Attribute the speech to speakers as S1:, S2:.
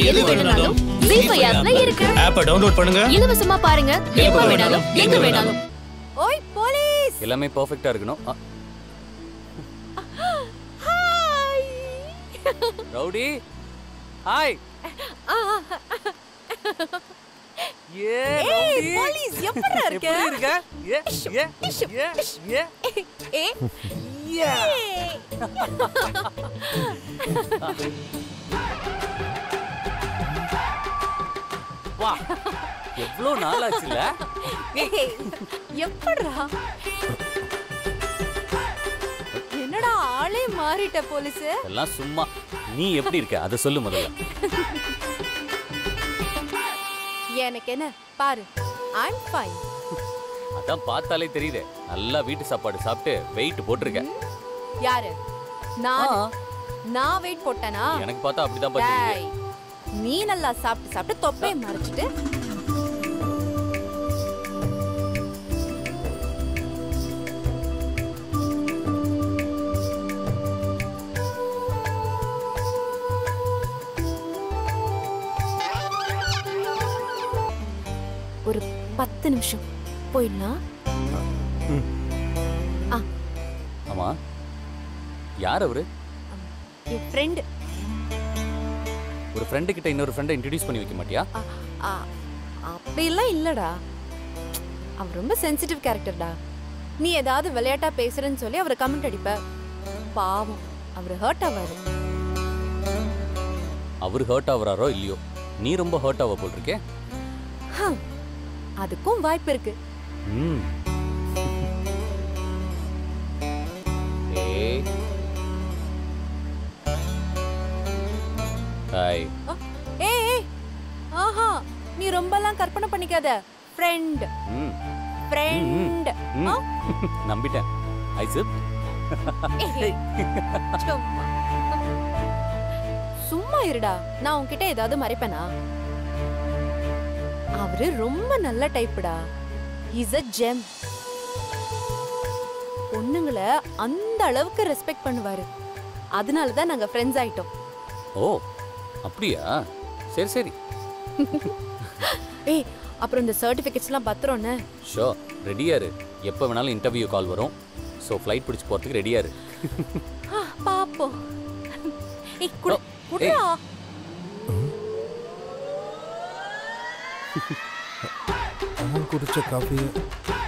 S1: எது வேணும்னாலும் ஜீ ஃபைவ் ஆப்ல இருக்கு
S2: ஆப்பை டவுன்லோட் பண்ணுங்க
S1: இலவசமா பாருங்க எப்ப வேணாலும் எங்க வேணாலும்
S3: ஓய் போலீஸ்
S4: எல்லாமே பர்ஃபெக்ட்டா இருக்கணும் அ,
S3: ஹாய்
S4: ரவுடி ஹாய் ஏ
S3: ஏய்
S4: ரவுடி
S3: போலீஸ் எப்படிடா இருக்க
S4: எப்படி இருக்க ஏ ஏ ஏ ஏ
S3: ஏ
S4: ஏ
S3: ஏய்.
S4: வா எவ்வளோ நாள் ஆச்சுல
S3: ஏய் எப்படிடா என்னடா ஆளே மாறிட்ட போலீஸ்
S4: எல்லாம் சும்மா நீ எப்படி இருக்க அதை சொல்லு முதல்ல
S3: எனக்கு என்ன பாரு ஐம் ஃபைன்
S4: அதான் பார்த்தாலே தெரியுது நல்லா வீட்டு சாப்பாடு சாப்பிட்டு வெயிட் போட்டிருக்க
S3: யாரு நான்
S4: ஆ,
S3: நான் வெயிட் போட்டேனா
S4: எனக்கு பார்த்தா அப்படிதான் தெரியுது
S3: டேய் நீ நல்லா சாப்பிட்டு சாப்பிட்டு தொப்பையை மறைச்சிட்டு ஒரு பத்து நிமிஷம் போயிடலாம்
S4: ஆமா யார் அவரு
S3: என் ஃப்ரெண்டு
S4: ஒரு ஃப்ரெண்டு கிட்ட இன்னொரு ஃப்ரெண்டை இன்ட்ரடியூஸ் பண்ணி வைக்க மாட்டியா
S3: அப்படிலாம் இல்லடா அவர் ரொம்ப சென்சிட்டிவ் கேரக்டர்டா நீ ஏதாவது விளையாட்டா பேசுறேன்னு சொல்லி அவரை கமெண்ட் அடிப்ப பாவம் அவர் ஹர்ட் ஆவாரு
S4: அவர் ஹர்ட் ஆகுறாரோ இல்லையோ நீ ரொம்ப ஹர்ட் ஆக போட்டிருக்கே
S3: ஹம், அதுக்கும் வாய்ப்பு இருக்கு
S4: ம் ஏய் ஹாய்
S3: அ, ஏய் ஏய், ஆஹா நீ ரொம்பலாம் கற்பனை பண்ணிக்காத ஃப்ரெண்ட்
S4: ம்
S3: ஃப்ரெண்ட்
S4: ம். நம்பிட்டேன் ஐசப்
S3: சும்மா சும்மா இருடா நான் உன்கிட்ட ஏதாவது மறைப்பேனா அவரு ரொம்ப நல்ல டைப்புடா இஸ் அ ஜெம் பொண்ணுங்களை அந்த அளவுக்கு ரெஸ்பெக்ட் பண்ணுவாரு அதனால தான் நாங்க ஃப்ரெண்ட்ஸ் ஆயிட்டோம்
S4: ஓ அப்படியா சரி சரி
S3: ஏய் அப்புறம் இந்த சர்டிபிகேட்ஸ்லாம் பத்திரம்னு
S4: ஷோ ரெடியா இரு எப்போ வேணாலும் இன்டர்வியூ கால் வரும் ஸோ ஃப்ளைட் பிடிச்சி போகிறதுக்கு ரெடியா இரு
S3: ஆ, பாப்போம் ஏய் குடு
S4: ஓ,
S3: குடுடா
S5: அவன் குடிச்ச காஃபியை